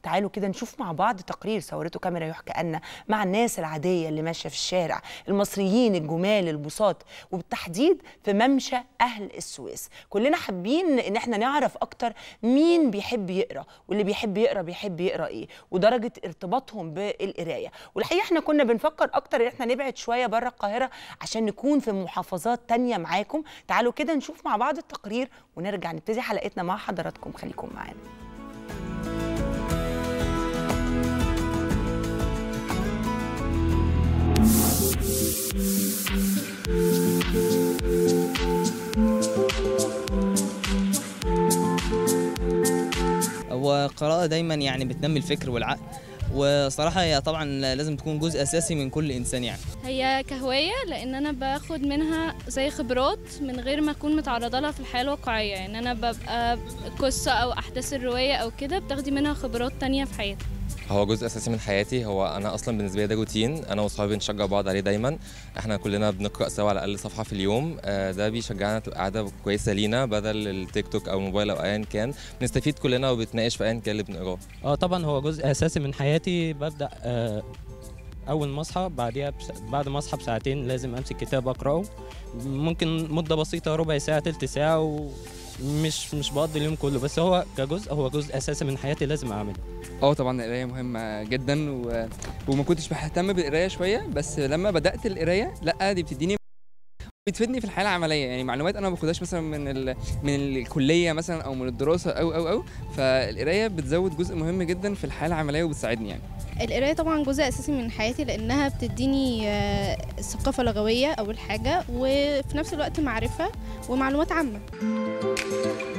تعالوا كده نشوف مع بعض تقرير صورته كاميرا يحكى أن مع الناس العادية اللي ماشية في الشارع المصريين الجمال البساط وبالتحديد في ممشى أهل السويس كلنا حابين إن احنا نعرف أكتر مين بيحب يقرأ واللي بيحب يقرأ بيحب يقرأ إيه ودرجة ارتباطهم بالقراية والحقيقة احنا كنا بنفكر أكتر إن احنا نبعد شوية بره القاهرة عشان نكون في محافظات تانية معاكم تعالوا كده نشوف مع بعض التقرير ونرجع نبتدي حلقتنا مع حضراتكم خليكم معانا هو القراءة دايما يعني بتنمي الفكر والعقل وصراحة هي طبعا لازم تكون جزء أساسي من كل إنسان يعني هي كهواية لأن أنا باخد منها زي خبرات من غير ما أكون متعرضة لها في الحياة الواقعية يعني أنا ببقى قصة أو أحداث الرواية أو كده بتاخدي منها خبرات تانية في حياتي هو جزء اساسي من حياتي هو انا اصلا بالنسبه لي ده روتين انا واصحابي بنشجع بعض عليه دايما احنا كلنا بنقرا سوا على الاقل صفحه في اليوم آه، ده بيشجعنا تبقى قاعده كويسه لينا بدل التيك توك او الموبايل او ايا كان بنستفيد كلنا وبنتناقش في ايا كان اللي بنقراه اه طبعا هو جزء اساسي من حياتي ببدا آه اول ما اصحى بعديها بس بعد ما اصحى بساعتين لازم امسك كتاب اقراه ممكن مده بسيطه ربع ساعه تلت ساعه ومش مش بقضي اليوم كله بس هو كجزء هو جزء اساسي من حياتي لازم اعمله اه طبعا القرايه مهمه جدا و... وما كنتش بهتم بالقرايه شويه بس لما بدات القرايه لا دي بتديني بتفيدني في الحياه العمليه يعني معلومات انا ما باخدهاش مثلا من ال... من الكليه مثلا او من الدراسه او او او فالقرايه بتزود جزء مهم جدا في الحياه العمليه وبتساعدني يعني القراية طبعا جزء أساسي من حياتي لأنها بتديني آه، ثقافة لغوية أول حاجة وفي نفس الوقت معرفة ومعلومات عامة